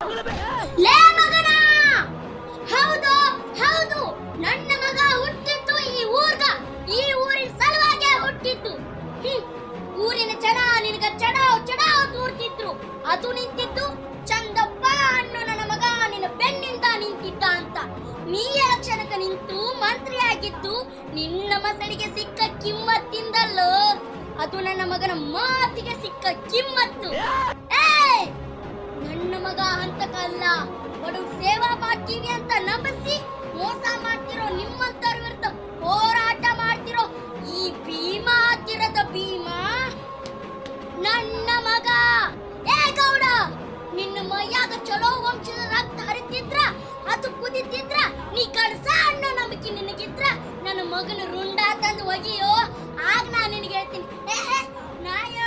ಲೇ ಮಗನ ಹೌದು ಹೌದು ನನ್ನ ಮಗ ಹುಟ್ಟಿತ್ತು ಈ ಊರ್ಗ ಈ ಊರಿನ ಸಲುವಾಗಿ ಹುಟ್ಟಿತ್ತು ಹ್ಮ್. ಊರಿನ ಜನ ನಿನಗ ಚಡಾವ್ ಚಡಾವ್ ತೋರ್ತಿದ್ರು ಅದು ನಿಂತಿದ್ದು ಚಂದಪ್ಪ ಅನ್ನೋ ನನ್ನ ಮಗ ನಿನ್ನ ಬೆನ್ನಿಂದ ನಿಂತಿದ್ದ ಅಂತ ನೀ ಎಲೆಕ್ಷನ್ಗೆ ನಿಂತು ಮಂತ್ರಿ ಆಗಿದ್ದು ನಿನ್ನ ಮಸಡಿಗೆ ಸಿಕ್ಕ ಕಿಮ್ಮತ್ತಿಂದಲ್ಲೋ ಅದು ನನ್ನ ಮಗನ ಮಾತಿಗೆ ಸಿಕ್ಕ ಕಿಮ್ಮತ್ತು ಏಯ್! ನನ್ನ ಮಗ ಹಂತಕಲ್ಲ ಬಡವ ಸೇವಾ ಮಾಡ್ತೀವಿ ಅಂತ ನಂಬಿಸಿ ಮೋಸ ಮಾಡ್ತಿರೋ ನಿಮ್ಮಂತರ ವಿರುದ್ಧ ಹೋರಾಟ ಮಾಡ್ತಿರೋ ಈ ಭೀಮಾ ಹತ್ತಿರದ ಭೀಮಾ ನನ್ನ ಮಗ ಏ ಗೌಡ ನಿನ್ನ ಮೈಯಾಗ ಚಲೋ ವಂಶದ ರಕ್ತ ಹರಿತಿದ್ರ ಅದು ಕುದಿತಿದ್ರ ನೀ ಕಡ್ಸ ಅನ್ನೋ ನಂಬಿಕೆ ನಿನಗಿದ್ರ ನನ್ನ ಮಗನ ರುಂಡ ತಂದು ಒಗಿಯೋ ಆಗ ನಾ ನಿನಗೆ ಹೇಳ್ತೀನಿ ಏ, ಏ, ನಾ